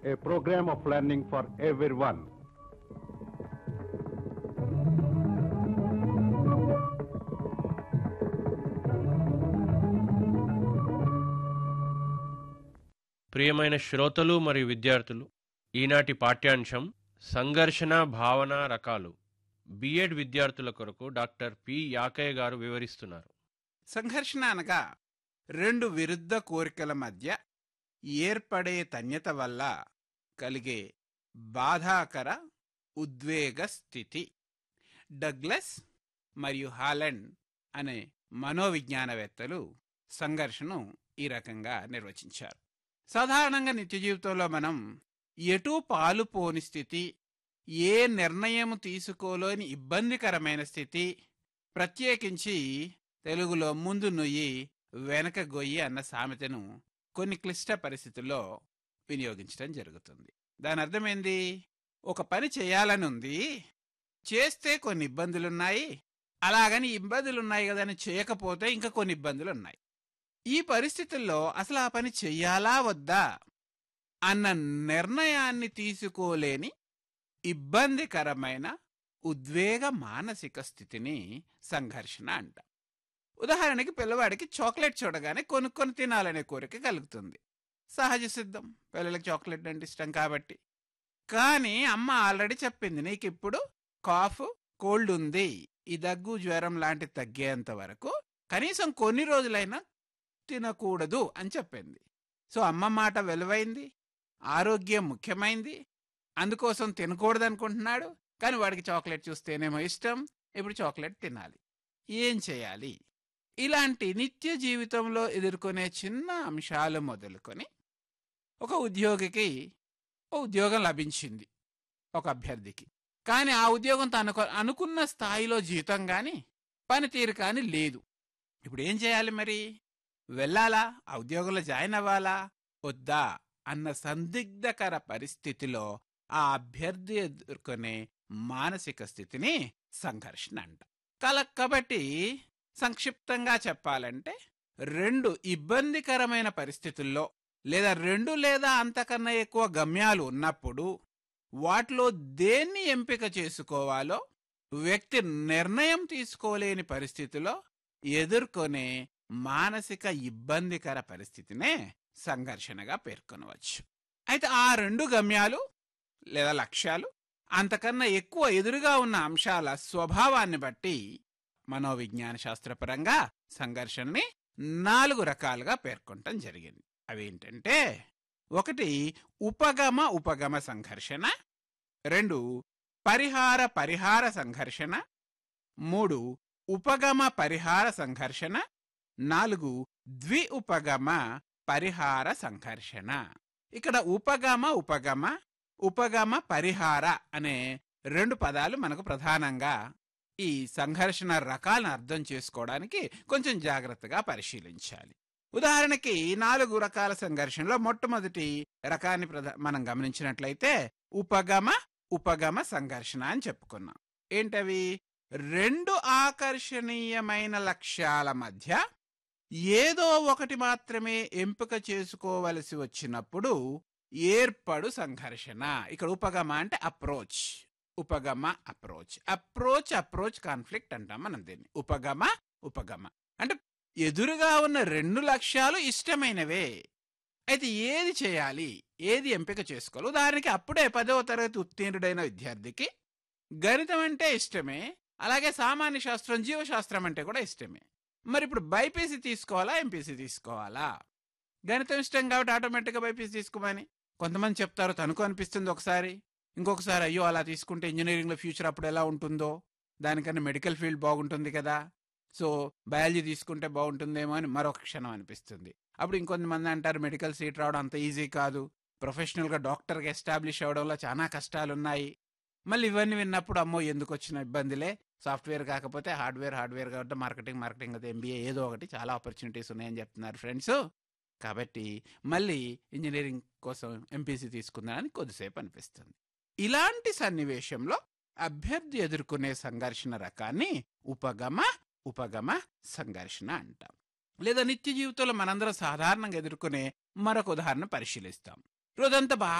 a program of learning for everyone. ప్రియమైన శ్రోతలు మరియు విద్యార్థులు ఈనాటి పాఠ్యాంశం సంఘర్షణ భావన రకాలు బిఎడ్ విద్యార్థుల కొరకు డాక్టర్ పి యాకయ్య గారు వివరిస్తున్నారు సంఘర్షణ అనగా రెండు విరుద్ధ కోరికల మధ్య ఏర్పడే తన్యత వల్ల కలిగే బాధాకర ఉద్వేగ స్థితి డగ్లస్ మరియు హాలండ్ అనే మనోవిజ్ఞానవేత్తలు సంఘర్షణను ఈ రకంగా నిర్వచించారు సాధారణంగా నిత్య జీవితంలో మనం ఎటూ పాలు పోని స్థితి ఏ నిర్ణయం తీసుకోలేని ఇబ్బందికరమైన స్థితి ప్రత్యేకించి తెలుగులో ముందు నుయ్యి వెనక గొయ్యి అన్న సామెతను కొన్ని క్లిష్ట పరిస్థితుల్లో వినియోగించడం జరుగుతుంది దాని అర్థమైంది ఒక పని చేయాలని ఉంది చేస్తే కొన్ని ఇబ్బందులున్నాయి అలాగని ఇబ్బందులున్నాయి కదా అని చేయకపోతే ఇంకా కొన్ని ఇబ్బందులు ఉన్నాయి ఈ పరిస్థితుల్లో అసలు ఆ పని చెయ్యాలా వద్దా అన్న నిర్ణయాన్ని తీసుకోలేని ఇబ్బందికరమైన ఉద్వేగ మానసిక స్థితిని సంఘర్షణ అంట ఉదాహరణకి పిల్లవాడికి చాక్లెట్ చూడగానే కొనుక్కొని తినాలనే కోరిక కలుగుతుంది సహజ సిద్ధం పిల్లలకి చాక్లెట్ అంటే ఇష్టం కాబట్టి కానీ అమ్మ ఆల్రెడీ చెప్పింది నీకు ఇప్పుడు కాఫ్ కోల్డ్ ఉంది ఈ దగ్గు జ్వరం లాంటి తగ్గేంత వరకు కనీసం కొన్ని రోజులైనా తినకూడదు అని చెప్పింది సో అమ్మ మాట వెలువైంది ఆరోగ్యం ముఖ్యమైంది అందుకోసం తినకూడదు అనుకుంటున్నాడు కానీ వాడికి చాక్లెట్ చూస్తేనేమో ఇష్టం ఇప్పుడు చాక్లెట్ తినాలి ఏం చేయాలి ఇలాంటి నిత్య జీవితంలో ఎదుర్కొనే చిన్న అంశాలు మొదలుకొని ఒక ఉద్యోగికి ఓ ఉద్యోగం లభించింది ఒక అభ్యర్థికి కానీ ఆ ఉద్యోగం తను అనుకున్న స్థాయిలో జీతం కానీ పనితీరు కానీ లేదు ఇప్పుడు ఏం చేయాలి మరి వెళ్ళాలా ఆ ఉద్యోగంలో జాయిన్ అవ్వాలా వద్దా అన్న సందిగ్ధకర పరిస్థితిలో ఆ అభ్యర్థి ఎదుర్కొనే మానసిక స్థితిని సంఘర్షణ అంట కల కాబట్టి సంక్షిప్తంగా చెప్పాలంటే రెండు ఇబ్బందికరమైన పరిస్థితుల్లో లేదా రెండు లేదా అంతకన్నా ఎక్కువ గమ్యాలు ఉన్నప్పుడు వాటిలో దేన్ని ఎంపిక చేసుకోవాలో వ్యక్తి నిర్ణయం తీసుకోలేని పరిస్థితిలో ఎదుర్కొనే మానసిక ఇబ్బందికర పరిస్థితినే సంఘర్షణగా పేర్కొనవచ్చు అయితే ఆ రెండు గమ్యాలు లేదా లక్ష్యాలు అంతకన్నా ఎక్కువ ఎదురుగా ఉన్న అంశాల స్వభావాన్ని బట్టి మనోవిజ్ఞాన శాస్త్రపరంగా సంఘర్షణని నాలుగు రకాలుగా పేర్కొనటం జరిగింది అవేంటంటే ఒకటి ఉపగమ ఉపగమ సంఘర్షణ రెండు పరిహార పరిహార సంఘర్షణ మూడు ఉపగమ పరిహార సంఘర్షణ నాలుగు ద్వి ఉపగమ పరిహార సంఘర్షణ ఇక్కడ ఉపగమ ఉపగమ ఉపగమ పరిహార అనే రెండు పదాలు మనకు ప్రధానంగా ఈ సంఘర్షణ రకాలను అర్థం చేసుకోవడానికి కొంచెం జాగ్రత్తగా పరిశీలించాలి ఉదాహరణకి నాలుగు రకాల సంఘర్షణలో మొట్టమొదటి రకాన్ని ప్రధా మనం గమనించినట్లయితే ఉపగమ ఉపగమ సంఘర్షణ అని చెప్పుకున్నాం ఏంటవి రెండు ఆకర్షణీయమైన లక్ష్యాల మధ్య ఏదో ఒకటి మాత్రమే ఎంపిక చేసుకోవలసి వచ్చినప్పుడు ఏర్పడు సంఘర్షణ ఇక్కడ ఉపగమ అంటే అప్రోచ్ ఉపగమ అప్రోచ్ అప్రోచ్ అప్రోచ్ కాన్ఫ్లిక్ట్ అంటాం మనం దీన్ని ఉపగమ ఉపగమ అంటే ఎదురుగా ఉన్న రెండు లక్ష్యాలు ఇష్టమైనవే అయితే ఏది చేయాలి ఏది ఎంపిక చేసుకోవాలి ఉదాహరణకి అప్పుడే పదవ తరగతి ఉత్తీర్ణుడైన విద్యార్థికి గణితం అంటే ఇష్టమే అలాగే సామాన్య శాస్త్రం జీవశాస్త్రం అంటే కూడా ఇష్టమే మరి ఇప్పుడు బైపీసీ తీసుకోవాలా ఎంపీసీ తీసుకోవాలా గణితం ఇష్టం కాబట్టి ఆటోమేటిక్గా బైపీసీ తీసుకోమని కొంతమంది చెప్తారు తనకు అనిపిస్తుంది ఒకసారి ఇంకొకసారి అయ్యో అలా తీసుకుంటే ఇంజనీరింగ్లో ఫ్యూచర్ అప్పుడు ఎలా ఉంటుందో దానికన్నా మెడికల్ ఫీల్డ్ బాగుంటుంది కదా సో బయాలజీ తీసుకుంటే బాగుంటుందేమో అని మరొక క్షణం అనిపిస్తుంది అప్పుడు ఇంకొంతమంది అంటారు మెడికల్ సీట్ రావడం అంత ఈజీ కాదు ప్రొఫెషనల్గా డాక్టర్గా ఎస్టాబ్లిష్ అవ్వడంలో చాలా కష్టాలు ఉన్నాయి మళ్ళీ ఇవన్నీ విన్నప్పుడు అమ్మో ఎందుకు వచ్చిన ఇబ్బందిలే సాఫ్ట్వేర్ కాకపోతే హార్డ్వేర్ హార్డ్వేర్ కాబట్టి మార్కెటింగ్ మార్కెటింగ్ అయితే ఎంబీఏ ఏదో ఒకటి చాలా ఆపర్చునిటీస్ ఉన్నాయని చెప్తున్నారు ఫ్రెండ్స్ కాబట్టి మళ్ళీ ఇంజనీరింగ్ కోసం ఎంపీసీ తీసుకుందామని కొద్దిసేపు అనిపిస్తుంది ఇలాంటి సన్నివేశంలో అభ్యర్థి ఎదుర్కొనే సంఘర్షణ రకాన్ని ఉపగమ ఉపగమ సంఘర్షణ అంటాం లేదా నిత్య జీవితంలో మనందరం సాధారణంగా ఎదుర్కొనే మరొక ఉదాహరణ పరిశీలిస్తాం రోజంతా బాగా